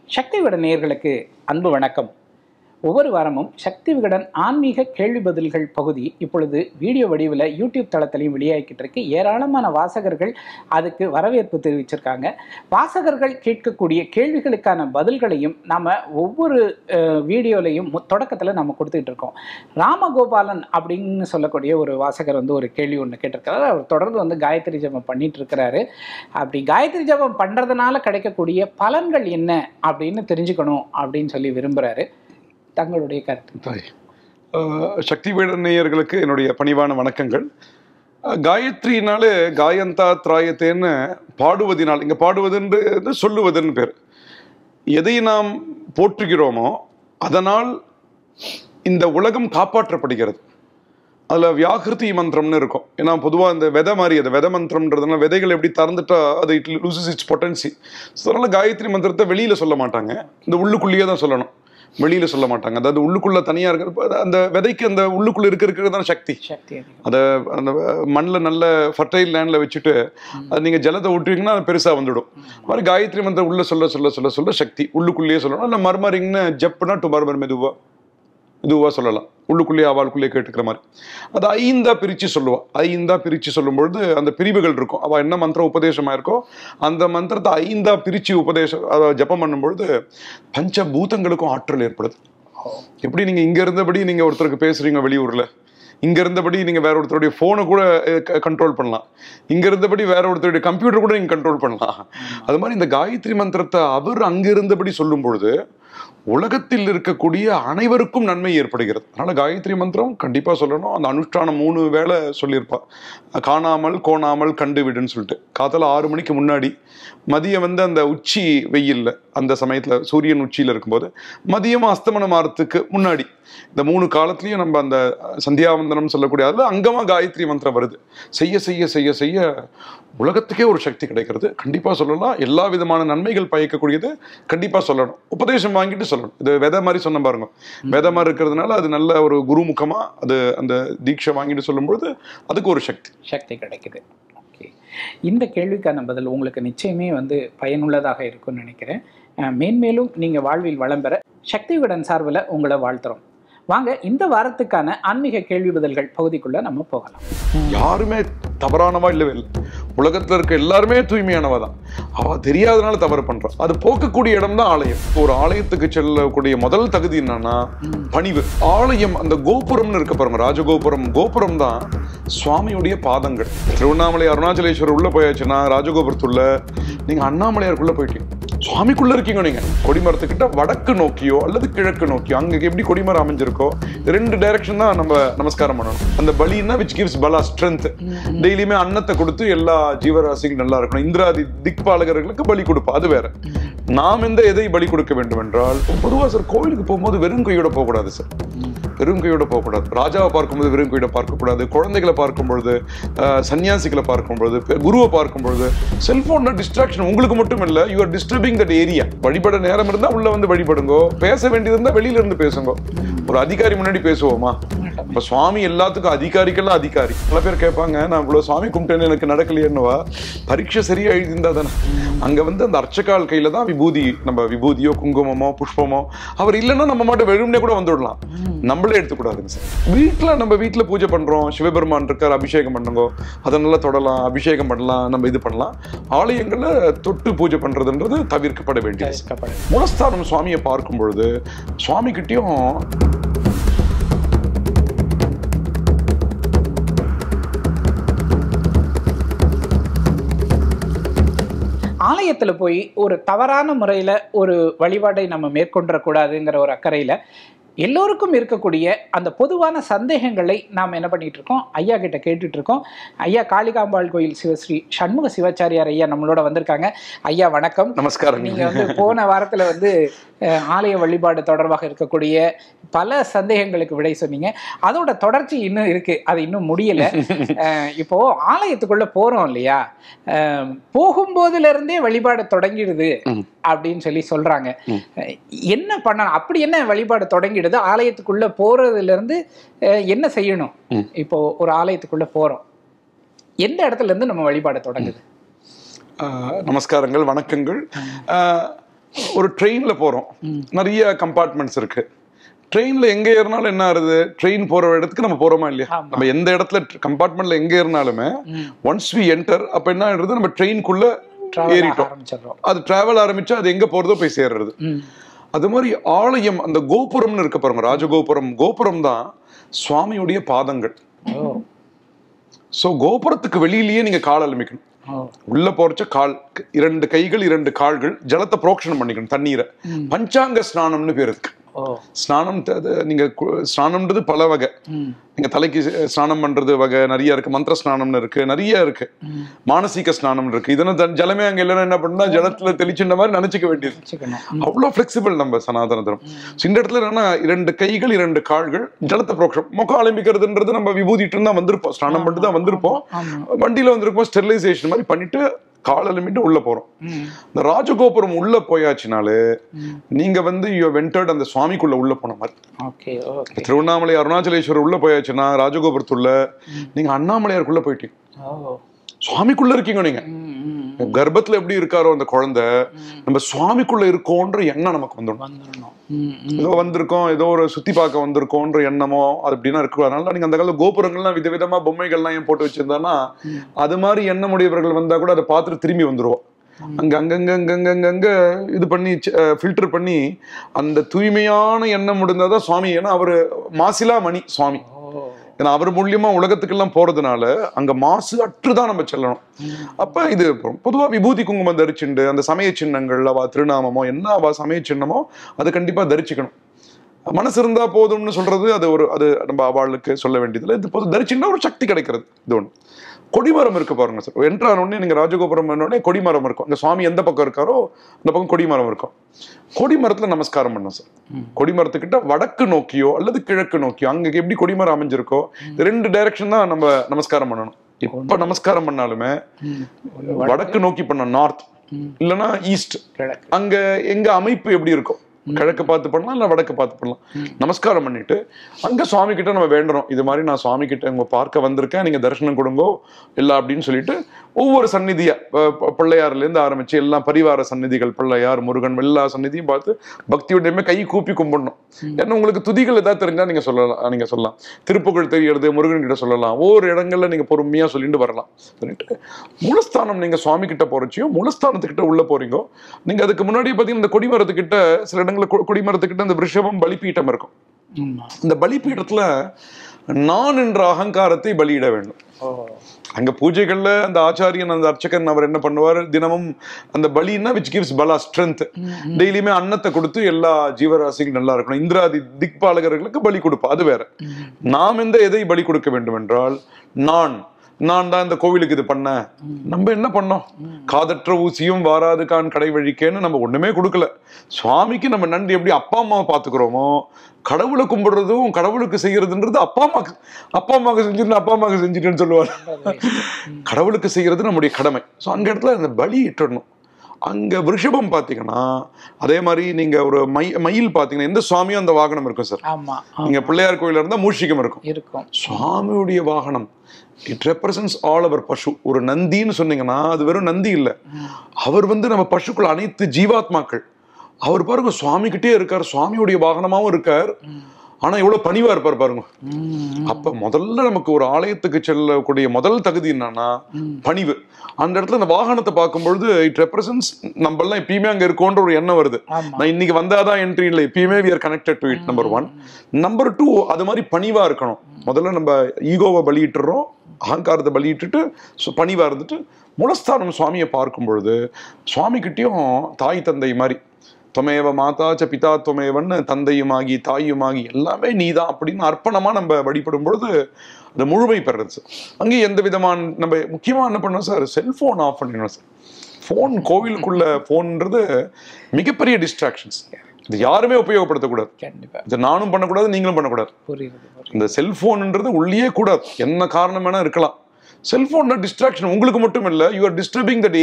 சக்தி விகடன் நேயர்களுக்கு அன்பு வணக்கம் ஒவ்வொரு வாரமும் சக்தி விகடன் ஆன்மீக கேள்வி பதில்கள் பகுதி இப்பொழுது வீடியோ வடிவில் யூடியூப் தளத்திலையும் வெளியாகிக்கிட்டு இருக்கு ஏராளமான வாசகர்கள் அதுக்கு வரவேற்பு தெரிவிச்சிருக்காங்க வாசகர்கள் கேட்கக்கூடிய கேள்விகளுக்கான பதில்களையும் நாம் ஒவ்வொரு வீடியோலையும் தொடக்கத்தில் நம்ம கொடுத்துட்டு இருக்கோம் ராமகோபாலன் அப்படின்னு சொல்லக்கூடிய ஒரு வாசகர் வந்து ஒரு கேள்வி ஒன்று கேட்டிருக்கிறாரு அவர் தொடர்ந்து வந்து காயத்ரி ஜபம் பண்ணிட்டு இருக்கிறாரு அப்படி காயத்ரி ஜபம் பண்ணுறதுனால கிடைக்கக்கூடிய பலன்கள் என்ன அப்படின்னு தெரிஞ்சுக்கணும் அப்படின்னு சொல்லி விரும்புகிறாரு தங்களுடைய கருத்து தாய் அஹ், சக்தி வேட நேயர்களுக்கு என்னுடைய பணிவான வணக்கங்கள் அஹ், காயத்ரினாலே காயந்தா திராயத்தேன்னு பாடுவதினால் இங்கே பாடுவதுன்றது சொல்லுவதுன்னு பேர் எதை நாம் போற்றுகிறோமோ அதனால் இந்த உலகம் காப்பாற்றப்படுகிறது அதில் வியாகிருதி மந்திரம்னு இருக்கும் ஏன்னா பொதுவாக இந்த விதை மாதிரி அது விதை மந்திரம்ன்றதுனால விதைகள் எப்படி திறந்துட்டா அது it loses its potency so அதனால் காயத்ரி மந்திரத்தை வெளியில் சொல்ல மாட்டாங்க இந்த உள்ளுக்குள்ளேயே தான் சொல்லணும் வெளியில் சொல்ல மாட்டாங்க அதாவது உள்ளுக்குள்ளே தனியாக இருக்கிற அந்த விதைக்கு அந்த உள்ளுக்குள்ளே இருக்க இருக்கிறது தான் சக்தி சக்தி அதிகம் அதை அந்த மண்ணில் நல்ல ஃபர்டைல் லேண்டில் வச்சுட்டு அது நீங்கள் ஜலத்தை விட்டுவீங்கன்னா அது பெருசாக வந்துடும் அது மாதிரி காயத்ரி மந்திரம் உள்ள சொல்ல சொல்ல சொல்ல சொல்ல சக்தி உள்ளுக்குள்ளேயே சொல்லணும் இல்லை மர்மரிங்னு ஜப்புனா டு மர்மர் மெதுவாக இதுவாக சொல்லலாம் உள்ளுக்குள்ளேயே அவளுக்குள்ளேயே கேட்டுக்கிற மாதிரி அது ஐந்தா பிரித்து சொல்லுவா ஐந்தா பிரித்து சொல்லும்பொழுது அந்த பிரிவுகள் இருக்கும் அவள் என்ன மந்திரம் உபதேசமாக இருக்கோ அந்த மந்திரத்தை ஐந்தா பிரித்து உபதேசம் அதை ஜபம் பண்ணும்பொழுது பஞ்சபூதங்களுக்கும் ஆற்றல் ஏற்படுது எப்படி நீங்கள் இங்கே இருந்தபடி நீங்கள் ஒருத்தருக்கு பேசுகிறீங்க வெளியூரில் இங்கே இருந்தபடி நீங்கள் வேற ஒருத்தருடைய ஃபோனை கூட கண்ட்ரோல் பண்ணலாம் இங்கே இருந்தபடி வேற ஒருத்தருடைய கம்ப்யூட்டர் கூட நீங்கள் கண்ட்ரோல் பண்ணலாம் அது மாதிரி இந்த காயத்ரி மந்திரத்தை அவர் அங்கே இருந்தபடி சொல்லும் பொழுது உலகத்தில் இருக்கக்கூடிய அனைவருக்கும் நன்மை ஏற்படுகிறது அதனால காயத்ரி மந்திரம் கண்டிப்பாக சொல்லணும் அந்த அனுஷ்டானம் மூணு வேளை சொல்லியிருப்பா காணாமல் கோணாமல் கண்டு விடுன்னு சொல்லிட்டு காத்தால ஆறு மணிக்கு முன்னாடி மதியம் வந்து அந்த உச்சி வெயில்ல அந்த சமயத்தில் சூரியன் உச்சியில் இருக்கும்போது மதியம் அஸ்தமனம் ஆறதுக்கு முன்னாடி இந்த மூணு காலத்துலயும் நம்ம அந்த சந்தியாவந்தனம் சொல்லக்கூடிய அதில் அங்கமா காயத்ரி மந்திரம் வருது செய்ய செய்ய செய்ய செய்ய உலகத்துக்கே ஒரு சக்தி கிடைக்கிறது கண்டிப்பா சொல்லலாம் எல்லா விதமான நன்மைகள் பயக்கக்கூடியது கண்டிப்பா சொல்லணும் உபதேசம் வாங்கிட்டு சொல்லணும் இது விதை மாதிரி சொன்ன பாருங்க விதை மாதிரி இருக்கிறதுனால அது நல்ல ஒரு குருமுகமா அது அந்த தீட்சை வாங்கிட்டு சொல்லும்பொழுது அதுக்கு ஒரு சக்தி சக்தி கிடைக்குது ஓகே இந்த கேள்விக்கான பதில் உங்களுக்கு நிச்சயமே வந்து பயனுள்ளதாக இருக்கும்னு நினைக்கிறேன் அஹ் மேன்மேலும் நீங்கள் வாழ்வில் வளம் பெற சக்தியுடன் சார்பில் உங்களை வாழ்த்துறோம் வாங்க இந்த வாரத்துக்கான ஆன்மீக கேள்வி பதில்கள் பகுதிக்குள்ள நம்ம போகலாம் யாருமே தவறானவா இல்லவே இல்லை உலகத்துல இருக்க எல்லாருமே தூய்மையானவா தான் அவ தெரியாதனால தவறு பண்றான் அது போக்கக்கூடிய இடம் தான் ஆலயம் ஒரு ஆலயத்துக்கு செல்லக்கூடிய முதல் தகுதி என்னன்னா பணிவு ஆலயம் அந்த கோபுரம்னு இருக்க பாருங்க ராஜகோபுரம் கோபுரம் தான் சுவாமியுடைய பாதங்கள் திருவண்ணாமலை அருணாச்சலேஸ்வரர் உள்ள போயாச்சுன்னா ராஜகோபுரத்துள்ள நீங்க அண்ணாமலையாருக்குள்ள போயிட்டீங்க சுவாமிக்குள்ள இருக்கீங்க நீங்க கொடிமரத்துக்கிட்ட வடக்கு நோக்கியோ அல்லது கிழக்கு நோக்கியோ அங்க எப்படி கொடிமரம் அமைஞ்சிருக்கோ ரெண்டு டைரக்ஷன் தான் நம்ம நமஸ்காரம் பண்ணணும் அந்த பலின்னா விச் கிவ்ஸ் பலா ஸ்ட்ரென்த் டெய்லியுமே அன்னத்தை கொடுத்து எல்லா ஜீவராசிகளும் நல்லா இருக்கணும் இந்திராதி திக்பாலகர்களுக்கு பலி கொடுப்போம் அது வேற நாம் எந்த எதை பலி கொடுக்க வேண்டும் என்றால் பொதுவா சார் கோவிலுக்கு போகும்போது வெறும் கையோட போகக்கூடாது சார் வெறும் கையோட போகக்கூடாது ராஜாவை பார்க்கும்போது வெறும் கையோட பார்க்கக்கூடாது குழந்தைகளை பார்க்கும் பொழுது அஹ், சன்னியாசிகளை பார்க்கும் பொழுது பெ- குருவை பார்க்கும் பொழுது செல்போன்ல டிஸ்ட்ராக்ஷன் உங்களுக்கு மட்டும் இல்ல you are disturbing that area வழிபட நேரம் இருந்தா உள்ள வந்து வழிபடுங்கோ பேச வேண்டியது இருந்தா வெளியில இருந்து பேசுங்க ஒரு அதிகாரி முன்னாடி பேசுவோமா இப்ப சுவாமி எல்லாத்துக்கும் அதிகாரிக்கெல்லாம் அதிகாரி பல பேர் கேட்பாங்க நான் இவ்வளவு சுவாமி கும்பிட்டேன்னு எனக்கு நடக்கலையேன்னுவா பரீட்சை சரியா எழுதியிருந்தா தானே அங்க வந்து அந்த அர்ச்சகால் கையில தான் விபூதி நம்ம விபூதியோ குங்குமமோ புஷ்பமோ அவர் இல்லைன்னா நம்ம மட்டும் வெறும்னே கூட வந்துடலாம் நம்மளே எடுத்துக்கூடாதுங்க சார் வீட்டுல நம்ம வீட்டுல பூஜை பண்றோம் சிவபெருமான் இருக்கார் அபிஷேகம் பண்ணுங்க அதை நல்லா தொடலாம் அபிஷேகம் பண்ணலாம் நம்ம இது பண்ணலாம் ஆலயங்கள்ல தொட்டு பூஜை பண்றதுன்றது தவிர்க்கப்பட வேண்டியது தவிர்க்கப்படும். மூலஸ்தானம் சுவாமியை பார்க்கும் பொழுது சுவாமி கிட்டயும் ஆலயத்துல போய் ஒரு தவறான முறையில ஒரு வழிபாட்டை நம்ம மேற்கொண்டக்கூடாதுங்கிற ஒரு அக்கறையில எல்லோருக்கும் இருக்கக்கூடிய அந்த பொதுவான சந்தேகங்களை நாம் என்ன பண்ணிட்டு இருக்கோம் ஐயா கிட்ட கேட்டுட்டு இருக்கோம் ஐயா காளிகாம்பாள் கோயில் சிவஸ்ரீ சண்முக சிவாச்சாரியார் ஐயா நம்மளோட வந்திருக்காங்க ஐயா வணக்கம் நமஸ்காரம் நீங்க வந்து போன வாரத்துல வந்து அஹ், ஆலய வழிபாடு தொடர்பாக இருக்கக்கூடிய பல சந்தேகங்களுக்கு விடை சொன்னீங்க அதோட தொடர்ச்சி இன்னும் இருக்கு அது இன்னும் முடியல அஹ், இப்போ ஆலயத்துக்குள்ள போறோம் இல்லையா அஹ், போகும்போதுல இருந்தே வழிபாடு தொடங்கிடுது ம். அப்படின்னு சொல்லி சொல்றாங்க ம். அஹ், என்ன பண்ணணும் அப்படி என்ன வழிபாடு தொடங்கிடுது ஆலயத்துக்குள்ள போறதுல இருந்து அஹ், என்ன செய்யணும் ம். இப்போ ஒரு ஆலயத்துக்குள்ள போறோம் எந்த இடத்துல இருந்து நம்ம வழிபாடு தொடங்குது ஆஹ் நமஸ்காரங்கள் வணக்கங்கள் ஆஹ் ஒரு ட்ரெயின்ல போறோம் நிறைய கம்பார்ட்மெண்ட்ஸ் இருக்கு ட்ரெயின்ல எங்க ஏறினாலும் என்ன ஆகுது ட்ரெயின் போற இடத்துக்கு நம்ம போறோமா இல்லையா ஆமா. நம்ம எந்த இடத்துல கம்பார்ட்மெண்ட்ல எங்க ஏறினாலுமே ஒன்ஸ் வி என்டர் அப்ப என்ன ஆயிடுறது நம்ம ட்ரெயின்குள்ள டிராவல் ஏறிட்டோம் ஆரம்பிச்சிடுறோம் அது டிராவல் ஆரம்பிச்சா அது எங்க போறதோ போய் சேர்றது ம். அது மாதிரி ஆலயம் அந்த கோபுரம்னு இருக்க பாருங்க ராஜகோபுரம் கோபுரம் தான் சுவாமியுடைய பாதங்கள் ஓ சோ கோபுரத்துக்கு வெளியிலேயே நீங்க கால் அலமிக்கணும் ஓ உள்ள போறச்ச கால் இரண்டு கைகள் இரண்டு கால்கள் ஜலத்தை புரோக்ஷனம் பண்ணிக்கணும் தண்ணீரை பஞ்சாங்க ஸ்நானம்னு பேர் இருக்கு ஓ ஸ்நானம் த- அது நீங்க கு- ஸ்நானம்ன்றது பல வகை ம் நீங்க தலைக்கு ஸ்- ஸ்நானம் பண்றது வகை நிறைய இருக்கு மந்திர ஸ்நானம்னு இருக்கு நிறைய இருக்கு மானசீக ஸ்நானம் இருக்கு இதெல்லாம் த- ஜலமே அங்க இல்லைன்னா என்ன பண்ணா ஜலத்துல தெளிச்சுன்ற மாதிரி நினைச்சுக்க வேண்டியது வச்சுக்கணும் அவ்வளோ ஃபிளெக்சிபிள் நம்ம சனாதன தர்மம் So, இந்த இடத்துல என்னன்னா இரண்டு கைகள் இரண்டு கால்கள் ஜலத்தை புரோக்ஷம் முகம் ஆரம்பிக்கிறதுன்றது நம்ம விபூதிட்டு தான் வந்திருப்போம் ஸ்நானம் பண்ணிட்டு தான் வந்திருப்போம் ஆமா வண்டியில வந்திருப்போம் ஸ்டெரிலைசேஷன் மாதிரி பண்ணிட்டு கால் அலமிட்டு உள்ள போறோம் ம் இந்த ராஜகோபுரம் உள்ள போயாச்சுனாலே ம். நீங்க வந்து யூ வென்டர்ட் அந்த சுவாமிக்குள்ள உள்ள போன மாதிரி ஓகே ஓகே திருவண்ணாமலை அருணாச்சலேஸ்வரர் உள்ள போயாச்சுன்னா ராஜகோபுரத்துள்ள நீங்க அண்ணாமலையாருக்குள்ள போயிட்டீங்க ஓ சுவாமிக்குள்ள இருக்கீங்க நீங்க ம் ம் கர்ப்பத்துல எப்படி இருக்காரோ அந்த குழந்தை நம்ம சுவாமிக்குள்ள இருக்கோன்ற எண்ணம் நமக்கு வந்துடும் வந்துடணும் ம் ம் ஏதோ வந்திருக்கோம் ஏதோ ஒரு சுத்தி பார்க்க வந்திருக்கோன்ற எண்ணமோ அது அப்படின்னா இருக்கு அதனால நீங்க அந்த காலத்துல கோபுரங்கள்லாம் விதவிதமா பொம்மைகள்லாம் ஏன் போட்டு வச்சிருந்தானா அது மாதிரி எண்ணம் உடையவர்கள் வந்தா கூட அதை பார்த்துட்டு திரும்பி வந்துருவோம் அங்க அங்கங்க அங்கங்க அங்கங்க இது பண்ணி ஃபில்டர் பண்ணி அந்த தூய்மையான எண்ணம் முடிந்தாதான் சுவாமி ஏன்னா அவரு மாசிலா மணி சுவாமி ஓ ஏன்னா அவர் மூலியமா உலகத்துக்கெல்லாம் போறதுனால அங்க மாசு அற்றுதான் நம்ம செல்லணும் அப்ப இது பொதுவா விபூதி குங்குமம் தரிச்சுண்டு அந்த சமய சின்னங்கள் அவ திருநாமமோ என்ன அவ சமய சின்னமோ அது கண்டிப்பா தரிச்சுக்கணும் மனசு இருந்தா போதும்னு சொல்றது அது ஒரு அது நம்ம அவளுக்கு சொல்ல வேண்டியதில்லை இது பொது தரிச்சுன்னா ஒரு சக்தி கிடைக்கிறது இது ஒண்ணு கொடிமரம் இருக்கு பாருங்க சார் என்ட்ரான உடனே நீங்க ராஜகோபுரம் உடனே கொடிமரம் இருக்கும் அந்த சுவாமி எந்த பக்கம் இருக்காரோ அந்த பக்கம் கொடிமரம் இருக்கும் கொடிமரத்துல நமஸ்காரம் பண்ணோம் சார் ம். கொடிமரத்துக்கிட்ட வடக்கு நோக்கியோ அல்லது கிழக்கு நோக்கியோ அங்க எப்படி கொடிமரம் அமைஞ்சிருக்கோ இந்த ரெண்டு டைரக்ஷன் தான் நம்ம நமஸ்காரம் பண்ணணும் இப்ப நமஸ்காரம் பண்ணாலுமே ம் வடக்கு நோக்கி பண்ண நார்த் ம். இல்லைன்னா ஈஸ்ட் கிழக்கு அங்க எங்க அமைப்பு எப்படி இருக்கும் கிழக்கு பார்த்து பண்ணலாம் இல்ல வடக்கு பார்த்து பண்ணலாம் நமஸ்காரம் பண்ணிட்டு அங்க சுவாமி கிட்ட நம்ம வேண்டுறோம் இது மாதிரி நான் சுவாமி கிட்ட உங்க பார்க்க வந்திருக்கேன் நீங்க தரிசனம் கொடுங்கோ எல்லாம் அப்படின்னு சொல்லிட்டு ஒவ்வொரு சந்நிதியா ப- ப- பிள்ளையார்ல இருந்து ஆரம்பிச்சு எல்லாம் பரிவார சந்நிதிகள் பிள்ளையார் முருகன் எல்லா சந்நிதியும் பார்த்து பக்தியுடையமே கை கூப்பி கும்பிடணும் ஏன்னா உங்களுக்கு துதிகள் ஏதாவது தெரிஞ்சா நீங்க சொல்லலாம் நீங்க சொல்லலாம் திருப்புகழ் தெரியறது முருகன் கிட்ட சொல்லலாம் ஒவ்வொரு இடங்கள்ல நீங்க பொறுமையா சொல்லிட்டு வரலாம் சொல்லிட்டு மூலஸ்தானம் நீங்க சுவாமி கிட்ட போறச்சியோ மூலஸ்தானத்துக்கிட்ட உள்ள போறீங்கோ நீங்க அதுக்கு முன்னாடி பாத்தீங்கன்னா இந்த கொடிமரத்துக்கிட்ட சில இடங்கள்ல கொ- கொடிமரத்துக்கிட்ட இந்த ரிஷபம் பலிபீட்டம் இருக்கும் ஆமா இந்த பலிபீடத்துல நான் என்ற அகங்காரத்தை பலியிட வேண்டும் ஓ அங்க பூஜைகள்ல அந்த ஆச்சாரியன் அந்த அர்ச்சகன் அவர் என்ன பண்ணுவார் தினமும் அந்த பலின்னா விச் கிவ்ஸ் பலா ஸ்ட்ரென்த் டெய்லியுமே அன்னத்தை கொடுத்து எல்லா ஜீவராசிக்கும் நல்லா இருக்கணும் இந்திராதி திக்பாலகர்களுக்கு பலி கொடுப்பா அது வேற நாம் எந்த எதை பலி கொடுக்க வேண்டும் என்றால் நான் நான் தான் இந்த கோவிலுக்கு இது பண்ணேன் நம்ம என்ன பண்ணோம் காதற்ற ஊசியும் வாராது கான் கடை வழிக்கேன்னு நம்ம ஒண்ணுமே கொடுக்கல சுவாமிக்கு நம்ம நன்றி எப்படி அப்பா அம்மாவை பாத்துக்கிறோமோ கடவுளை கும்பிடுறதும் கடவுளுக்கு செய்யறதுன்றது அப்பா அம்மாக்கு அப்பா அம்மாவுக்கு செஞ்சுட்டு அப்பா அம்மாவுக்கு செஞ்சுட்டேன்னு சொல்லுவார் கடவுளுக்கு செய்யறது நம்முடைய கடமை ஸோ அங்க இடத்துல இந்த பலி இட்டுடணும் அங்க விருஷபம் பாத்தீங்கன்னா அதே மாதிரி நீங்க ஒரு மை மயில் பாத்தீங்கன்னா எந்த சுவாமியும் அந்த வாகனம் இருக்கும் சார் ஆமா ஆ, நீங்க பிள்ளையார் கோயில இருந்தா மூஷிகம் இருக்கும் இருக்கும் சுவாமியுடைய வாகனம் இட் ரெப்ரசன்ஸ் ஆல் அவர் பசு ஒரு நந்தின்னு சொன்னீங்கன்னா அது வெறும் நந்தி இல்ல அவர் வந்து நம்ம பசுக்கள் அனைத்து ஜீவாத்மாக்கள் அவர் பாருங்க சுவாமி கிட்டே இருக்கார் சுவாமியுடைய வாகனமாவும் இருக்கார் ஆனா எவ்வளவு பணிவா இருப்பார் பாருங்க ம், அப்ப முதல்ல நமக்கு ஒரு ஆலயத்துக்கு செல்லக்கூடிய முதல் தகுதி என்னன்னா பணிவு அந்த இடத்துல அந்த வாகனத்தை பார்க்கும்பொழுது இட் ரெப்ரசன்ஸ் நம்ம எல்லாம் எப்பயுமே அங்க இருக்கோன்ற ஒரு எண்ணம் வருது ஆமா நான் இன்னைக்கு வந்தாதான் என்ட்ரி இல்லை எப்பயுமே we are connected to it number one number two அது மாதிரி பணிவா இருக்கணும் முதல்ல நம்ம ஈகோவை பலியிட்டுறோம் அகங்காரத்தை பலியிட்டுட்டு ஸோ பணிவா இருந்துட்டு மூலஸ்தானம் சுவாமியை பார்க்கும் பொழுது சுவாமிகிட்டயும் தாய் தந்தை மாதிரி தொமேவ மாதாச்ச பிதா தொமேவன்னு தந்தையுமாகி தாயுமாகி எல்லாமே நீதான் அப்படின்னு அர்ப்பணமா நம்ம வழிபடும் பொழுது அது முழுமை பெறுறது சார் அங்கேயும் எந்த விதமான நம்ம முக்கியமா என்ன பண்ணோம் சார் செல்போன் ஆஃப் பண்ணிடணும் சார் ஃபோன் கோவிலுக்குள்ள ஃபோன்ன்றது மிகப்பெரிய டிஸ்ட்ராக்ஷன்ஸ் இது யாருமே உபயோகப்படுத்தக்கூடாது கண்டிப்பா இது நானும் பண்ணக்கூடாது நீங்களும் பண்ணக்கூடாது புரியுது புரியுது இந்த செல்போன்ன்றது உள்ளே கூடாது என்ன காரணம் வேணா இருக்கலாம் செல்போன்னா டிஸ்ட்ராக்ஷன் உங்களுக்கு மட்டும் இல்ல you are disturbing that area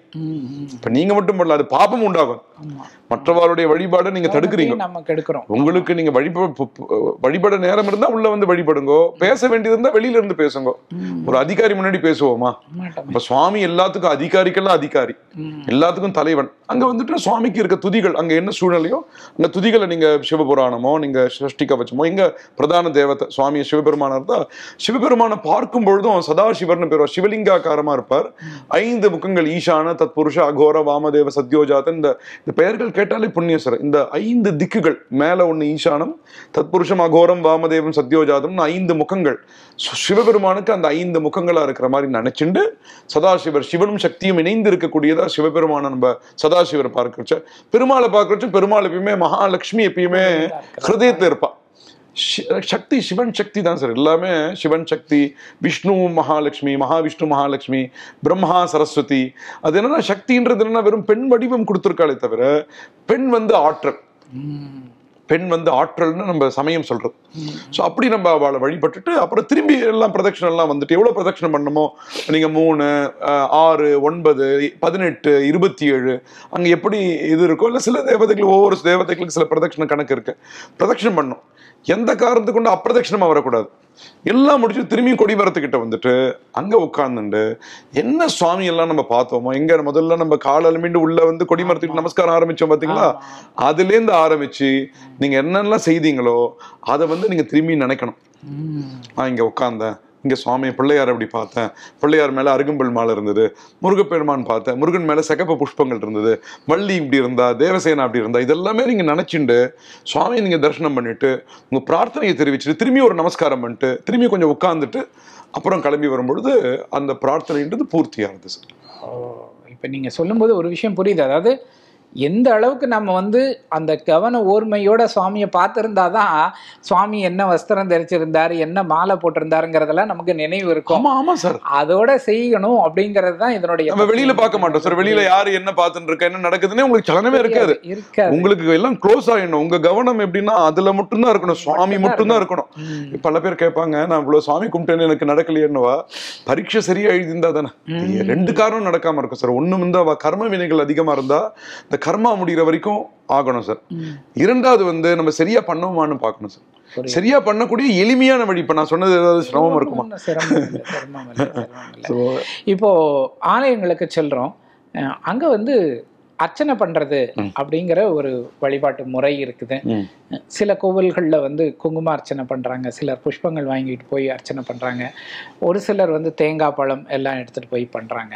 hmm, hmm. இப்ப நீங்க மட்டும் பண்ணல அது பாபம் உண்டாகும் ஆமா. மற்றவருடைய வழிபாடை நீங்க தடுக்கிறீங்க அதையும் நம்ம கெடுக்கிறோம் உங்களுக்கு நீங்க வழிப பு- பு- வழிபட நேரம் இருந்தா உள்ள வந்து வழிபடுங்கோ பேச வேண்டியது இருந்தா வெளியில இருந்து பேசுங்க ம். ஒரு அதிகாரி முன்னாடி பேசுவோமா மாட்டோம் அப்ப சுவாமி எல்லாத்துக்கும் அதிகாரிக்கெல்லாம் அதிகாரி ம். எல்லாத்துக்கும் தலைவன் அங்க வந்துட்டு சுவாமிக்கு இருக்க துதிகள் அங்க என்ன சூழ்நிலையோ அந்த துதிகளை நீங்க சிவபுராணமோ நீங்க சஷ்டி கவச்சமோ இங்க பிரதான தேவதை சுவாமி சிவபெருமானா இருந்தா சிவபெருமானை பார்க்கும் பொழுதும் சதாசிவர்னு பேர் சிவலிங்காக்காரமா இருப்பார் ஐந்து முகங்கள் ஈசான தத்புருஷ அகோர வாமதேவ சத்யோஜாதன் இந்த இந்த பெயர்கள் கேட்டாலே புண்ணியசர் இந்த ஐந்து திக்குகள் மேல ஒண்ணு ஈசானம் தத்புருஷம் அகோரம் வாமதேவம் சத்யோஜாதம் ஐந்து முகங்கள் சு- சிவபெருமானுக்கு அந்த ஐந்து முகங்களா இருக்கிற மாதிரி நினைச்சுண்டு சதாசிவர் சிவனும் சக்தியும் இணைந்து இருக்கக்கூடியதா சிவபெருமான நம்ம சதாசிவர் பார்க்கறச்ச பெருமாளை பார்க்கறச்ச பெருமாள் எப்பயுமே மகாலட்சுமி எப்பயுமே ஹிருதயத்துல இருப்பா சி- சக்தி சிவன் சக்தி தான் சார் எல்லாமே சிவன் சக்தி விஷ்ணு மகாலட்சுமி மகாவிஷ்ணு மகாலட்சுமி பிரம்மா சரஸ்வதி அது என்னன்னா சக்தின்றது என்னன்னா வெறும் பெண் வடிவம் கொடுத்துருக்காளே தவிர பெண் வந்து ஆற்றல் ம். பெண் வந்து ஆற்றல்னு நம்ம சமயம் சொல்றது ஸோ அப்படி நம்ம அவளை வழிபட்டுட்டு அப்புறம் திரும்பி எல்லாம் பிரதட்சணம் எல்லாம் வந்துட்டு எவ்வளவு பிரதட்சணம் பண்ணணுமோ நீங்க மூணு அஹ், ஆறு ஒன்பது பதினெட்டு இருபத்தி ஏழு அங்க எப்படி இது இருக்கோ இல்ல சில தேவதைகள் ஒவ்வொரு தேவதைகளுக்கு சில பிரதட்சண கணக்கு இருக்கு பிரதட்சணம் பண்ணும் எந்த காரணத்துக்கு கொண்டு அப்பிரதட்சணமா வரக்கூடாது எல்லாம் முடிச்சு திரும்பியும் கொடிமரத்துக்கிட்ட வந்துட்டு அங்க உட்கார்ந்துட்டு என்ன சுவாமி எல்லாம் நம்ம பார்த்தோமோ எங்க முதல்ல நம்ம கால் அலுமிண்டு உள்ள வந்து கொடிமரத்துக்கு நமஸ்காரம் ஆரம்பிச்சோம் பாத்தீங்களா அதுல இருந்து ஆரம்பிச்சு நீங்க என்னெல்லாம் செய்தீங்களோ அதை வந்து நீங்க திரும்பி நினைக்கணும் ம். நான் இங்க உட்கார்ந்தேன் இங்க சுவாமி பிள்ளையார் அப்படி பார்த்தேன் பிள்ளையார் மேல அருகம்புல் மாலை இருந்தது முருகப்பெருமான் பார்த்தேன் முருகன் மேல சகப்ப புஷ்பங்கள் இருந்தது வள்ளி இப்படி இருந்தா தேவசேனா அப்படி இருந்தா இதெல்லாமே நீங்க நினைச்சுண்டு சுவாமியை நீங்க தரிசனம் பண்ணிட்டு உங்க பிரார்த்தனையை தெரிவிச்சுட்டு திரும்பி ஒரு நமஸ்காரம் பண்ணிட்டு திரும்பி கொஞ்சம் உட்கார்ந்துட்டு அப்புறம் கிளம்பி வரும்பொழுது அந்த பிரார்த்தனைன்றது பூர்த்தி ஆகுது சார் ஓ, இப்ப நீங்க சொல்லும்போது ஒரு விஷயம் புரியுது அதாவது எந்த அளவுக்கு நம்ம வந்து அந்த கவன ஓர்மையோட சுவாமியை பார்த்திருந்தாதான் சுவாமி என்ன வஸ்திரம் தரிச்சிருந்தாரு என்ன மாலை போட்டிருந்தாருங்கிறதெல்லாம் நமக்கு நினைவு இருக்கும் ஆமா ஆமா சார் அதோட செய்யணும் அப்படிங்கிறது தான் இதனுடைய நம்ம வெளியில பார்க்க மாட்டோம் சார் வெளியில யாரு என்ன பார்த்துட்டு இருக்கா என்ன நடக்குதுன்னே உங்களுக்கு சலனமே இருக்காது இருக்காது உங்களுக்கு எல்லாம் க்ளோஸ் ஆயிடணும் உங்க கவனம் எப்படின்னா அதுல மட்டும்தான் இருக்கணும் சுவாமி மட்டும்தான் இருக்கணும் ம். பல பேர் கேட்பாங்க நான் இவ்வளவு சுவாமி கும்பிட்டேன்னு எனக்கு நடக்கலையேன்னுவா பரீட்சை சரியா எழுதியிருந்தா தானே ரெண்டு காரணம் நடக்காம இருக்கும் சார் ஒண்ணு வந்து அவ கர்ம வினைகள் அதிகமா இருந்தா இந்த கர்மா முடிகிற வரைக்கும் ஆகணும் சார் ம். இரண்டாவது வந்து நம்ம சரியா பண்ணோமான்னு பார்க்கணும் சார் புரியுது. சரியா பண்ணக்கூடிய எளிமையான வழி இப்ப நான் சொன்னது ஏதாவது சிரமம் இருக்குமா ஒண்ணும் சிரமம் இல்லை, சிரமம் இல்லை, சிரமம் இல்லை. So, இப்போ ஆலயங்களுக்கு செல்றோம் அஹ் அங்க வந்து அர்ச்சனை பண்றது அப்படிங்கிற ஒரு வழிபாட்டு முறை இருக்குது ம், சில கோவில்களில் வந்து குங்கும அர்ச்சனை பண்ணுறாங்க சிலர் புஷ்பங்கள் வாங்கிட்டு போய் அர்ச்சனை பண்ணுறாங்க ஒரு சிலர் வந்து தேங்காய் பழம் எல்லாம் எடுத்துகிட்டு போய் பண்ணுறாங்க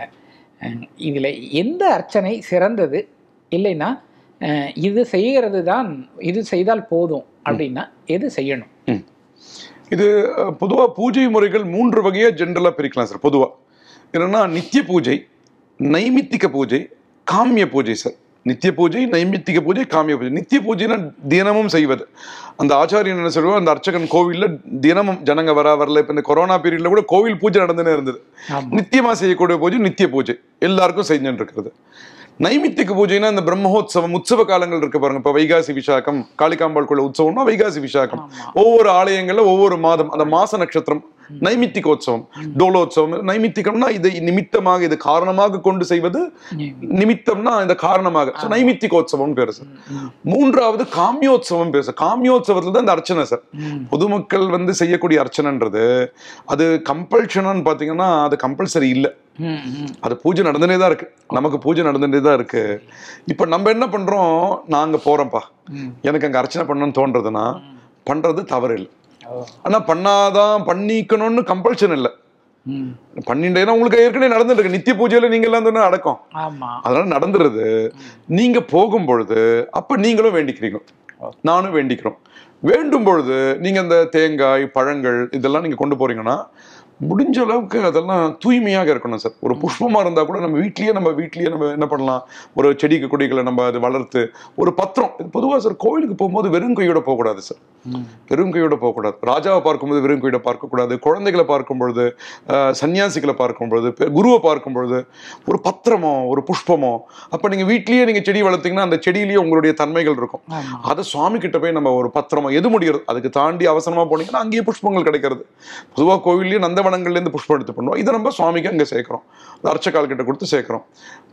இதில் எந்த அர்ச்சனை சிறந்தது இல்லைன்னா அஹ், இது செய்கிறது தான் இது செய்தால் போதும் அப்படின்னா எது செய்யணும் ம். இது அஹ், பொதுவா பூஜை முறைகள் மூன்று வகையா ஜென்ரலா பிரிக்கலாம் சார் பொதுவா என்னன்னா நித்திய பூஜை நைமித்திக பூஜை காமிய பூஜை சார் நித்திய பூஜை நைமித்திக பூஜை காமிய பூஜை நித்திய பூஜைனா தினமும் செய்வது அந்த ஆச்சாரியன் என்ன சொல்லுவோம் அந்த அர்ச்சகன் கோவில்ல தினமும் ஜனங்க வர வரல இப்ப இந்த கொரோனா பீரியட்ல கூட கோவில் பூஜை நடந்துனே இருந்தது ஆமாம் நித்தியமா செய்யக்கூடிய பூஜை நித்திய பூஜை எல்லாருக்கும் செஞ்சுட்டு இருக்கிறது நைமித்திக பூஜைனா இந்த பிரம்மோத்சவம் உற்சவ காலங்கள் இருக்கு பாருங்க இப்ப வைகாசி விசாகம் காளிகாம்பாள் குள்ள உற்சவம்னா வைகாசி விசாகம் ஆமாம் ஒவ்வொரு ஆலயங்கள்ல ஒவ்வொரு மாதம் அந்த மாச நட்சத்திரம் நைமித்திகோத்சவம் டோலோத்சவம் நைமித்திகம்னா இதை நிமித்தமாக இது காரணமாக கொண்டு செய்வது நிமித்தம்னா இந்த காரணமாக So, நைமித்திகோத்சவம் பேரு சார் மூன்றாவது காமியோத்சவம் பேரு சார் காமியோத்சவத்துல தான் இந்த அர்ச்சனை சார் ம். பொதுமக்கள் வந்து செய்யக்கூடிய அர்ச்சனைன்றது அது கம்பல்ஷனான்னு பாத்தீங்கன்னா அது கம்பல்சரி இல்ல ம், ம். அது பூஜை நடந்துனே தான் இருக்கு நமக்கு பூஜை நடந்துட்டே தான் இருக்கு இப்ப நம்ம என்ன பண்றோம் நாங்க போறோம்ப்பா ம். எனக்கு அங்க அர்ச்சனை பண்ணணும்னு தோன்றதுன்னா பண்றது தவறு இல்லை ஓ. ஆனா பண்ணாதான் பண்ணிக்கணும்னு கம்பல்ஷன் இல்லை ம். பண்ணிட்டேன்னா உங்களுக்கு ஏற்கனவே நடந்துட்டு இருக்கு நித்திய பூஜையில நீங்க எல்லாம் தானே அடக்கம் ஆமா அதனால நடந்துருது நீங்க போகும் பொழுது அப்ப நீங்களும் வேண்டிக்கிறீங்க நானும் வேண்டிக்கிறோம் வேண்டும் பொழுது நீங்க அந்த தேங்காய் பழங்கள் இதெல்லாம் நீங்க கொண்டு போறீங்கன்னா முடிஞ்ச அளவுக்கு அதெல்லாம் தூய்மையாக இருக்கணும் சார் ஒரு புஷ்பமா இருந்தா கூட நம்ம வீட்லயே நம்ம வீட்லயே நம்ம என்ன பண்ணலாம் ஒரு செடிக்கு கொடிகளை நம்ம அது வளர்த்து ஒரு பத்திரம் இது பொதுவா சார் கோவிலுக்கு போகும்போது வெறும் கையோட போகக்கூடாது சார் ம். வெறும் கையோட போகக்கூடாது ராஜாவை பார்க்கும்போது வெறும் கையோட பார்க்கக்கூடாது குழந்தைகளை பார்க்கும் பொழுது ஆஹ், சன்னியாசிகளை பார்க்கும் பொழுது பெ- குருவை பார்க்கும் பொழுது ஒரு பத்திரமோ ஒரு புஷ்பமோ அப்ப நீங்க வீட்லயே நீங்க செடி வளர்த்தீங்கன்னா அந்த செடியிலேயே உங்களுடைய தன்மைகள் இருக்கும் ஆமா அதை சுவாமி கிட்ட போய் நம்ம ஒரு பத்திரமா எது முடிகிறது அதுக்கு தாண்டி அவசரமா போனீங்கன்னா அங்கேயே புஷ்பங்கள் கிடைக்கிறது பொதுவா கோவில்லயே நந்தவனங்கள்ல இருந்து புஷ்பம் எடுத்து பண்ணுவோம் இதை நம்ம சுவாமிக்கு அங்க சேர்க்கிறோம் அது அர்ச்சகால் கிட்ட கொடுத்து சேர்க்கிறோம்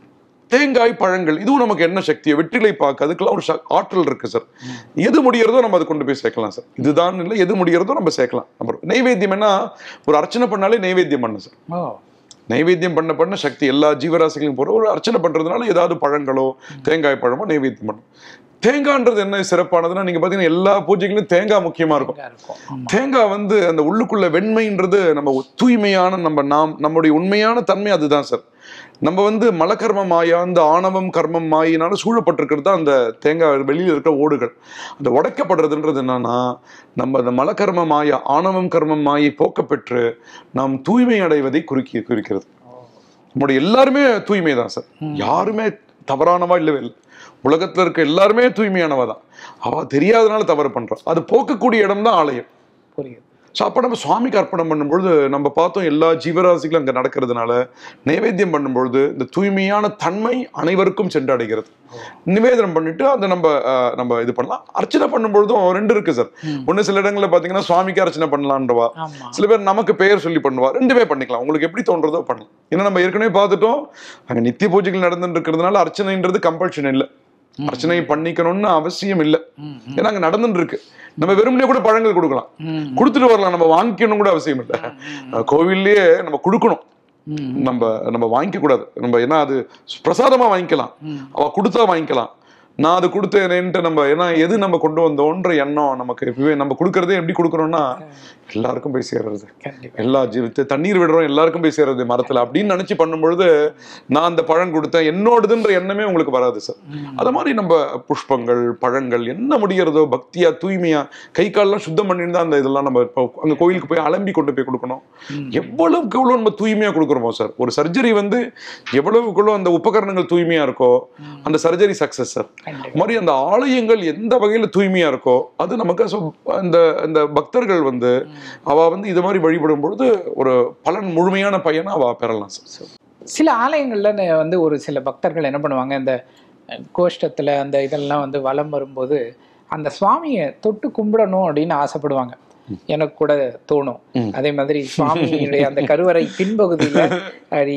தேங்காய் பழங்கள் இதுவும் நமக்கு என்ன சக்தியோ வெற்றிலை பாக்கு அதுக்கெல்லாம் ஒரு சக்- ஆற்றல் இருக்கு சார் எது முடியறதோ நம்ம அதை கொண்டு போய் சேர்க்கலாம் சார் இதுதான் இல்லை எது முடியறதோ நம்ம சேர்க்கலாம் அப்புறம் நைவேத்தியம் என்ன ஒரு அர்ச்சனை பண்ணாலே நைவேத்தியம் பண்ணு சார் ஓ நைவேத்தியம் பண்ண பண்ண சக்தி எல்லா ஜீவராசிகளையும் போற ஒரு அர்ச்சனை பண்றதுனால ஏதாவது பழங்களோ தேங்காய் பழமோ நைவேத்தியம் பண்ணும் தேங்காய்ன்றது என்ன சிறப்பானதுன்னா நீங்க பாத்தீங்கன்னா எல்லா பூஜைகளிலும் தேங்காய் முக்கியமா இருக்கும் இதாக இருக்கும் ஆமா தேங்காய் வந்து அந்த உள்ளுக்குள்ள வெண்மைன்றது நம்ம தூய்மையான நம்ம நாம் நம்முடைய உண்மையான தன்மை அதுதான் சார் நம்ம வந்து மலக்கர்ம மாயா அந்த ஆணவம் கர்மம் மாயினால சூழப்பட்டிருக்கிறது தான் அந்த தேங்காய் வெளியில இருக்க ஓடுகள் அந்த உடைக்கப்படுறதுன்றது என்னன்னா நம்ம அந்த மலக்கர்ம மாயா ஆணவம் கர்மம் மாயை போக்க பெற்று நாம் தூய்மை அடைவதை குறிக்கி குறிக்கிறது நம்முடைய எல்லாருமே தூய்மை தான் சார் யாருமே தவறானவா இல்லவே இல்லை உலகத்துல இருக்க எல்லாருமே தூய்மையானவா தான் அவ தெரியாதனால தவறு பண்றா அது போக்கக்கூடிய இடம் தான் ஆலயம் புரியுது ஸோ அப்போ நம்ம சுவாமிக்கு அர்ப்பணம் பண்ணும்பொழுது நம்ம பார்த்தோம் எல்லா ஜீவராசிகளும் அங்கே நடக்கிறதுனால நைவேத்தியம் பண்ணும்பொழுது இந்த தூய்மையான தன்மை அனைவருக்கும் சென்றடைகிறது நிவேதனம் பண்ணிட்டு அதை நம்ம அஹ், நம்ம இது பண்ணலாம் அர்ச்சனை பண்ணும்பொழுதும் ரெண்டு இருக்கு சார் ஒன்று சில இடங்களில் பார்த்தீங்கன்னா சுவாமிக்கு அர்ச்சனை பண்ணலான்றவா ஆமா சில பேர் நமக்கு பெயர் சொல்லி பண்ணுவா ரெண்டுமே பண்ணிக்கலாம் உங்களுக்கு எப்படி தோன்றதோ பண்ணலாம் ஏன்னா நம்ம ஏற்கனவே பார்த்துட்டோம் அங்கே நித்திய பூஜைகள் நடந்துட்டு இருக்கிறதுனால அர்ச்சனைன்றது கம்பல்ஷன் இல்லை அர்ச்சனை பண்ணிக்கணும்னு அவசியம் இல்லை ம், ஏன்னா அங்கே நடந்துட்டு இருக்கு நம்ம வெறுமனே கூட பழங்கள் கொடுக்கலாம் ம், கொடுத்துட்டு வரலாம் நம்ம வாங்கிக்கணும் கூட அவசியம் இல்லை அஹ் கோவில்லயே நம்ம கொடுக்கணும் ம், நம்ம நம்ம வாங்கிக்க கூடாது நம்ம ஏன்னா அது பிரசாதமா வாங்கிக்கலாம் ம். அவ கொடுத்தா வாங்கிக்கலாம் நான் அது கொடுத்தேனேன்ட்டு நம்ம ஏன்னா எது நம்ம கொண்டு வந்தோன்ற எண்ணம் நமக்கு எப்பவே நம்ம கொடுக்கறதே எப்படி கொடுக்குறோம்னா எல்லாருக்கும் போய் சேர்றது கண்டிப்பா எல்லா ஜீவ தண்ணீர் விடுறோம் எல்லாருக்கும் போய் சேர்றது மரத்துல அப்படின்னு நினைச்சு பண்ணும்பொழுது நான் அந்த பழம் கொடுத்தேன் என்னோடதுன்ற எண்ணமே உங்களுக்கு வராது சார் அது மாதிரி நம்ம புஷ்பங்கள் பழங்கள் என்ன முடிகிறதோ பக்தியா தூய்மையா கை கால்லாம் சுத்தம் பண்ணிட்டு அந்த இதெல்லாம் நம்ம இப்போ அங்க கோயிலுக்கு போய் அலம்பி கொண்டு போய் கொடுக்கணும் எவ்வளவுக்கு எவ்வளவு நம்ம தூய்மையா கொடுக்குறோமோ சார் ஒரு சர்ஜரி வந்து எவ்வளவுக்கு எவ்வளவு அந்த உபகரணங்கள் தூய்மையா இருக்கோ அந்த சர்ஜரி சக்சஸ் சார் கண்டிப்பா மாதிரி அந்த ஆலயங்கள் எந்த வகையில தூய்மையா இருக்கோ அது நமக்கு so அந்த அந்த பக்தர்கள் வந்து அவ வந்து இது மாதிரி வழிபடும் பொழுது ஒரு பலன் முழுமையான பயனை அவ பெறலாம் சார் சில ஆலயங்கள்ல ந- வந்து ஒரு சில பக்தர்கள் என்ன பண்ணுவாங்க இந்த அஹ், கோஷ்டத்துல அந்த இதெல்லாம் வந்து வலம் வரும்போது அந்த சுவாமியை தொட்டு கும்பிடணும் அப்படின்னு ஆசைப்படுவாங்க எனக்கு கூட தோணும் ம். அதே மாதிரி சுவாமியுடைய அந்த கருவறை பின்பகுதியில அடி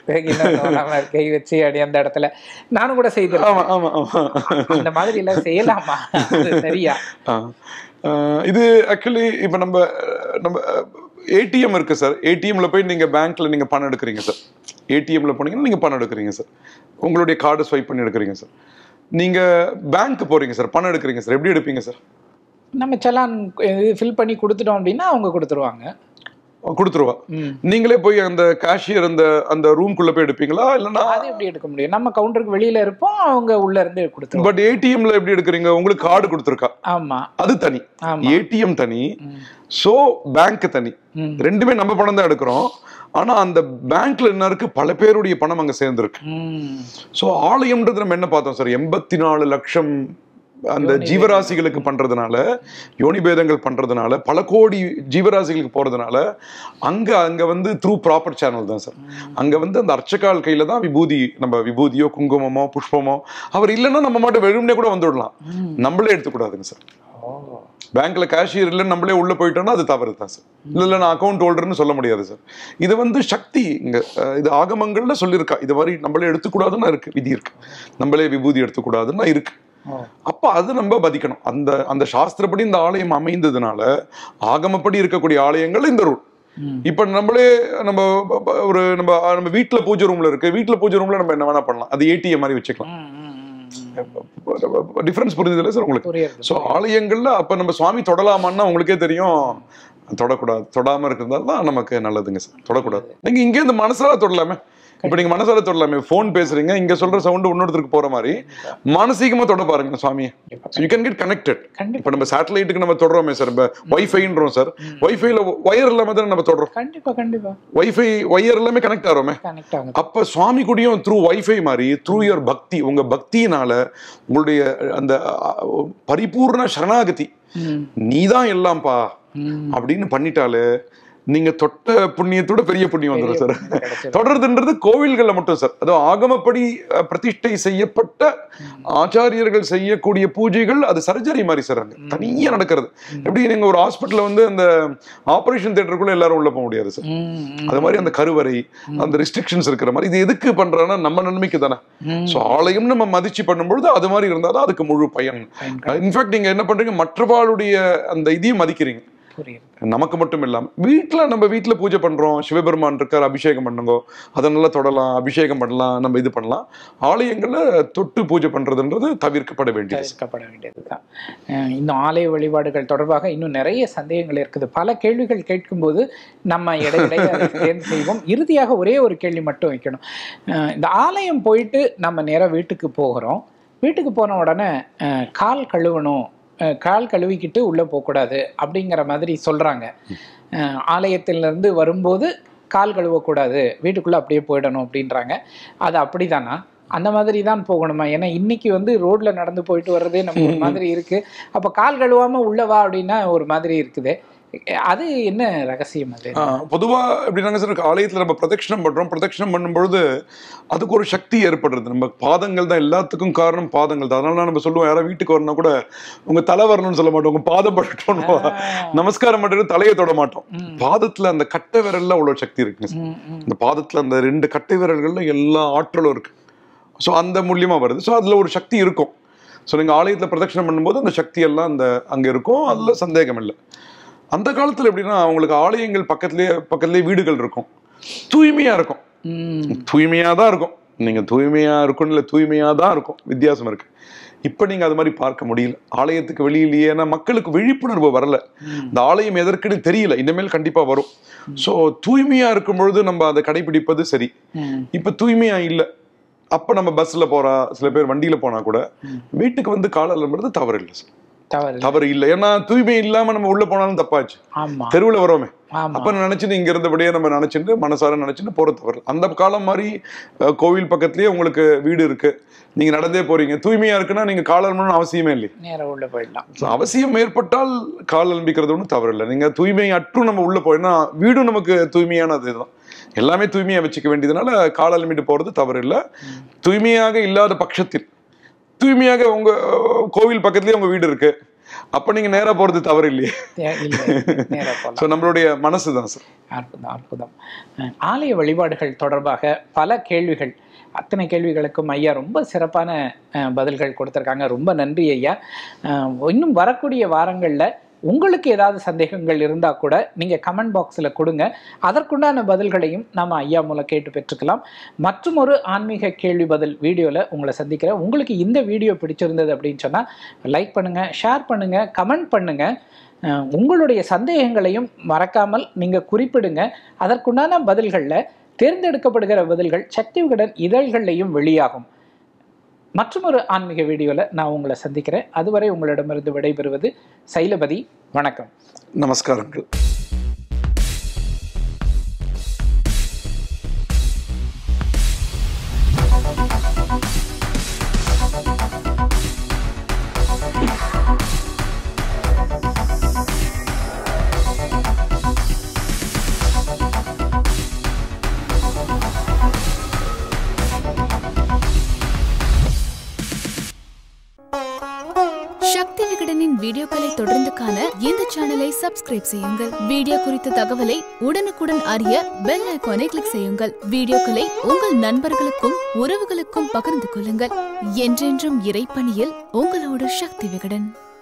நம்ம கை வச்சு அடி அந்த இடத்துல நானும் கூட செய்திருக்கேன் ஆமா ஆமா ஆமா அந்த மாதிரி எல்லாம் செய்யலாமா அது சரியா ஆ. ஆ, இது ஆக்சுவலி இப்போ நம்ம அஹ், நம்ம ஏடிஎம் இருக்கு சார் ஏடிஎம்ல போய் நீங்க பேங்க்ல நீங்க பணம் எடுக்கிறீங்க சார் ஏடிஎம்ல போனீங்கன்னா நீங்க பணம் எடுக்கிறீங்க சார் உங்களுடைய கார்டு ஸ்வைப் பண்ணி எடுக்கிறீங்க சார் நீங்க பேங்க் போறீங்க சார் பணம் எடுக்கிறீங்க சார் எப்படி எடுப்பீங்க சார் நம்ம செலான் ஃபில் பண்ணி கொடுத்துட்டோம் அப்படின்னா அவங்க கொடுத்துருவாங்க கொடுத்துருவா ம். நீங்களே போய் அந்த கேஷியர் அந்த அந்த ரூம்குள்ள போய் எடுப்பீங்களா இல்லைன்னா அது எப்படி எடுக்க முடியும் நம்ம கவுண்டருக்கு வெளியில இருப்போம் அவங்க உள்ள இருந்து கொடுத்துருவாங்க பட் ஏடிஎம்ல எப்படி எடுக்கிறீங்க உங்களுக்கு கார்டு கொடுத்துருக்கா ஆமா அது தனி ஆமா ஏடிஎம் தனி ம். சோ பேங்க் தனி ம். ரெண்டுமே நம்ம பணம் தான் எடுக்கிறோம் ஆனா அந்த பேங்க்ல என்ன இருக்கு பல பேருடைய பணம் அங்க சேர்ந்துருக்கு ம். சோ ஆலயம்ன்றது நம்ம என்ன பார்த்தோம் சார் எண்பத்தி நாலு லட்சம் அந்த ஜீவராசிகளுக்கு பண்றதுனால யோனிபேதங்கள் பண்றதுனால பல கோடி ஜீவராசிகளுக்கு போறதுனால அங்க அங்க வந்து த்ரூ ப்ராப்பர் சேனல் தான் சார் அங்க வந்து அந்த அர்ச்சகால் கையில தான் விபூதி நம்ம விபூதியோ குங்குமமோ புஷ்பமோ அவர் இல்லைன்னா நம்ம மட்டும் வெறுமனே கூட வந்துவிடலாம் நம்மளே எடுத்துக்கூடாதுங்க சார் ஓ பேங்க்ல கேஷியர் இல்லைன்னு நம்மளே உள்ள போயிட்டோம்னா அது தவறு தான் சார் இல்ல இல்ல நான் அக்கௌண்ட் ஹோல்டர்னு சொல்ல முடியாது சார் இது வந்து சக்தி இங்க அஹ், இது ஆகமங்கள்ல சொல்லியிருக்கா இது மாதிரி நம்மளே எடுத்துக்கூடாதுன்னு இருக்கு விதி இருக்கு நம்மளே விபூதி எடுத்துக்கூடாதுன்னா இருக்கு ஓ அப்ப அது நம்ம பதிக்கணும் அந்த அந்த சாஸ்திரப்படி இந்த ஆலயம் அமைந்ததுனால ஆகமப்படி இருக்கக்கூடிய ஆலயங்கள் இந்த ரூல் ம். இப்ப நம்மளே நம்ம ப- ப- ஒரு நம்ம நம்ம வீட்ல பூஜை ரூம்ல இருக்கு வீட்ல பூஜை ரூம்ல நம்ம என்ன வேணா பண்ணலாம் அது ஏடிஎம் மாதிரி வச்சுக்கலாம் ம், ம், ம், ம். டிஃபரன்ஸ் புரியுதுல்ல சார் உங்களுக்கு புரியுது ஸோ ஆலயங்கள்ல அப்ப நம்ம சுவாமி தொடலாமான்னா உங்களுக்கே தெரியும் தொடக்கூடாது தொடாம இருக்கிறதால தான் நமக்கு நல்லதுங்க சார் தொடக்கூடாது நீங்க இங்கே இந்த மனசால தொடலாமே இப்ப நீங்க மனசால தொடலாமே ஃபோன் பேசுறீங்க இங்க சொல்ற சவுண்ட் இன்னொருத்தருக்கு போற மாதிரி மானசீகமா தொட பாருங்க சுவாமியை யூ கேன் கெட் கனெக்டட் கண்டிப்பா இப்ப நம்ம சேட்டலைட்டுக்கு நம்ம தொடரோமே சார் இப்போ வைஃபைன்றோம் சார் வைஃபைல ஒயர் இல்லாம தானே நம்ம தொடரோம் கண்டிப்பா கண்டிப்பா வைஃபை ஒயர் எல்லாமே கனெக்ட் ஆகிறோமே கனெக்ட் ஆகுது அப்ப சுவாமி கூடயும் த்ரூ வைஃபை மாதிரி த்ரூ யுவர் பக்தி உங்க பக்தியினால உங்களுடைய அந்த அஹ், பரிபூர்ண சரணாகதி ம், நீதான் எல்லாம்ப்பா ம். அப்படின்னு பண்ணிட்டாலே நீங்க தொட்ட புண்ணியத்தோட பெரிய புண்ணியம் வந்துடும் சார் பெரிய கிடைச்சிரும். தொடர்துன்றது கோவில்கள்ல மட்டும் சார் அது ஆகமப்படி அஹ், பிரதிஷ்டை செய்யப்பட்ட ஆச்சாரியர்கள் செய்யக்கூடிய பூஜைகள் அது சர்ஜரி மாதிரி சார் அங்க தனியா நடக்கிறது எப்படி நீங்க ஒரு ஹாஸ்பிட்டல்ல வந்து அந்த ஆபரேஷன் தியேட்டருக்குள்ள எல்லாரும் உள்ள போக முடியாது சார் ம், ம், அது மாதிரி அந்த கருவறை அந்த ரெஸ்ட்ரிக்ஷன்ஸ் இருக்கிற மாதிரி இது எதுக்கு பண்றாங்கன்னா நம்ம நன்மைக்கு தானே ம். ஸோ ஆலயம் நம்ம மதிச்சு பண்ணும்பொழுது அது மாதிரி இருந்தாதான் அதுக்கு முழு பயன் பயன் இன்ஃபேக்ட் நீங்க என்ன பண்றீங்க மற்றவாளுடைய அந்த இதையும் மதிக்கிறீங்க புரியுது நமக்கு மட்டும் இல்லாம வீட்ல நம்ம வீட்ல பூஜை பண்றோம் சிவபெருமான் இருக்கார் அபிஷேகம் பண்ணுங்க அதை நல்லா தொடலாம் அபிஷேகம் பண்ணலாம் நம்ம இது பண்ணலாம் ஆலயங்கள்ல தொட்டு பூஜை பண்றதுன்றது தவிர்க்கப்பட வேண்டியது தவிர்க்கப்பட வேண்டியதுதான் அஹ் இந்த ஆலய வழிபாடுகள் தொடர்பாக இன்னும் நிறைய சந்தேகங்கள் இருக்குது பல கேள்விகள் கேட்கும்போது நம்ம இடையிடையே அதை தேர்ந்து செய்வோம் இறுதியாக ஒரே ஒரு கேள்வி மட்டும் வைக்கணும் அஹ் இந்த ஆலயம் போயிட்டு நம்ம நேராக வீட்டுக்கு போகிறோம் வீட்டுக்கு போன உடனே அஹ் கால் கழுவணும் அஹ் கால் கழுவிக்கிட்டு உள்ளே போகக்கூடாது அப்படிங்கிற மாதிரி சொல்கிறாங்க ஆலயத்திலிருந்து வரும்போது கால் கழுவக்கூடாது வீட்டுக்குள்ளே அப்படியே போயிடணும் அப்படின்றாங்க அது அப்படிதானா அந்த மாதிரி தான் போகணுமா ஏன்னா இன்னைக்கு வந்து ரோட்ல நடந்து போயிட்டு வர்றதே நம்ம ஒரு மாதிரி இருக்கு அப்ப கால் கழுவாம உள்ள வா அப்படின்னா ஒரு மாதிரி இருக்குது அது என்ன ரகசியம் அது ஆஹ் பொதுவா எப்படின்னாங்க சார் ஆலயத்துல நம்ம பிரதட்சணம் பண்றோம் பிரதட்சணம் பண்ணும்பொழுது அதுக்கு ஒரு சக்தி ஏற்படுறது நம்ம பாதங்கள் தான் எல்லாத்துக்கும் காரணம் பாதங்கள் தான் அதனால நம்ம சொல்லுவோம் யாராவது வீட்டுக்கு வரணும் கூட உங்க தலை வரணும்னு சொல்ல மாட்டோம் உங்க பாதம் பட்டுட்டோம் நமஸ்காரம் பண்றது தலையை தொட மாட்டோம் ம். பாதத்துல அந்த கட்டை விரல்ல அவ்வளவு சக்தி இருக்குங்க சார் ம், ம். இந்த பாதத்துல அந்த ரெண்டு கட்டை விரல்கள்ல எல்லா ஆற்றலும் இருக்கு ஸோ அந்த மூலியமா வருது ஸோ அதுல ஒரு சக்தி இருக்கும் ஸோ நீங்க ஆலயத்துல பிரதட்சணம் பண்ணும்போது அந்த சக்தி எல்லாம் அந்த அங்க இருக்கும் அதுல சந்தேகம் இல்லை அந்த காலத்துல எப்படின்னா அவங்களுக்கு ஆலயங்கள் பக்கத்துலயே பக்கத்துலயே வீடுகள் இருக்கும் தூய்மையா இருக்கும் ம், தூய்மையா தான் இருக்கும் நீங்க தூய்மையா இருக்கும் இல்ல தூய்மையா தான் இருக்கும் வித்தியாசம் இருக்கு இப்ப நீங்க அது மாதிரி பார்க்க முடியல ஆலயத்துக்கு வெளியிலேயே ஏன்னா மக்களுக்கு விழிப்புணர்வு வரல ம். இந்த ஆலயம் எதற்குன்னு தெரியல இனிமேல் கண்டிப்பா வரும் சோ தூய்மையா இருக்கும் பொழுது நம்ம அதை கடைபிடிப்பது சரி ம், இப்ப தூய்மையா இல்ல அப்ப நம்ம பஸ்ல போறா சில பேர் வண்டியில போனா கூட ம். வீட்டுக்கு வந்து கால அலம்புறது தவறு இல்லை சார் தவறு தவறு இல்லை ஏன்னா தூய்மை இல்லாம நம்ம உள்ள போனாலும் தப்பாச்சு ஆமா தெருவுல வரோமே ஆமா அப்ப நினைச்சுட்டு இங்க இருந்தபடியே நம்ம நினைச்சுட்டு மனசார நினைச்சுட்டு போறது தவறு அந்த காலம் மாதிரி அஹ், கோவில் பக்கத்துலயே உங்களுக்கு வீடு இருக்கு நீங்க நடந்தே போறீங்க தூய்மையா இருக்குன்னா நீங்க கால் அலம்பணும்னு அவசியமே இல்லை நேரா உள்ள போயிடலாம் So, அவசியம் ஏற்பட்டால் கால் அலம்பிக்கிறது ஒன்றும் தவறு இல்லை நீங்க தூய்மை அற்றும் நம்ம உள்ள போயினா வீடும் நமக்கு தூய்மையானது இதுதான் எல்லாமே தூய்மையா வச்சுக்க வேண்டியதுனால கால் அலம்பிட்டு போறது தவறு இல்லை தூய்மையாக இல்லாத பட்சத்தில் தூய்மையாக உங்க அஹ், கோவில் பக்கத்துலயே உங்க வீடு இருக்கு அப்ப நீங்க நேரா போறது தவறு இல்லையே தே- இல்ல நேரா போகலாம் ஸோ நம்மளுடைய மனசு தான் சார் அற்புதம் அற்புதம் அஹ் ஆலய வழிபாடுகள் தொடர்பாக பல கேள்விகள் அத்தனை கேள்விகளுக்கும் ஐயா ரொம்ப சிறப்பான அஹ், பதில்கள் கொடுத்துருக்காங்க ரொம்ப நன்றி ஐயா அஹ், இன்னும் வரக்கூடிய வாரங்களில் உங்களுக்கு ஏதாவது சந்தேகங்கள் இருந்தால் கூட நீங்கள் கமெண்ட் பாக்ஸில் கொடுங்க அதற்குண்டான பதில்களையும் நம்ம ஐயா மூலம் கேட்டு பெற்றுக்கலாம் மற்றும் ஒரு ஆன்மீக கேள்வி பதில் வீடியோவில் உங்களை சந்திக்கிறேன் உங்களுக்கு இந்த வீடியோ பிடிச்சிருந்தது அப்படின்னு சொன்னால் லைக் பண்ணுங்கள் ஷேர் பண்ணுங்கள் கமெண்ட் பண்ணுங்கள் அஹ் உங்களுடைய சந்தேகங்களையும் மறக்காமல் நீங்கள் குறிப்பிடுங்க அதற்குண்டான பதில்களில் தேர்ந்தெடுக்கப்படுகிற பதில்கள் சக்தி விகடன் இதழ்கள்லையும் வெளியாகும் மற்றும் ஒரு ஆன்மீக வீடியோவில் நான் உங்களை சந்திக்கிறேன் அதுவரை உங்களிடமிருந்து விடைபெறுவது சைலபதி வணக்கம் நமஸ்காரங்கள் சக்தி விகடனின் வீடியோக்களை தொடர்ந்து காண இந்த சேனலை சப்ஸ்கிரைப் செய்யுங்கள் வீடியோ குறித்த தகவலை உடனுக்குடன் அறிய பெல் ஐகானை கிளிக் செய்யுங்கள் வீடியோக்களை உங்கள் நண்பர்களுக்கும் உறவுகளுக்கும் பகிர்ந்து கொள்ளுங்கள் என்றென்றும் இறைப்பணியில் உங்களோடு சக்தி விகடன்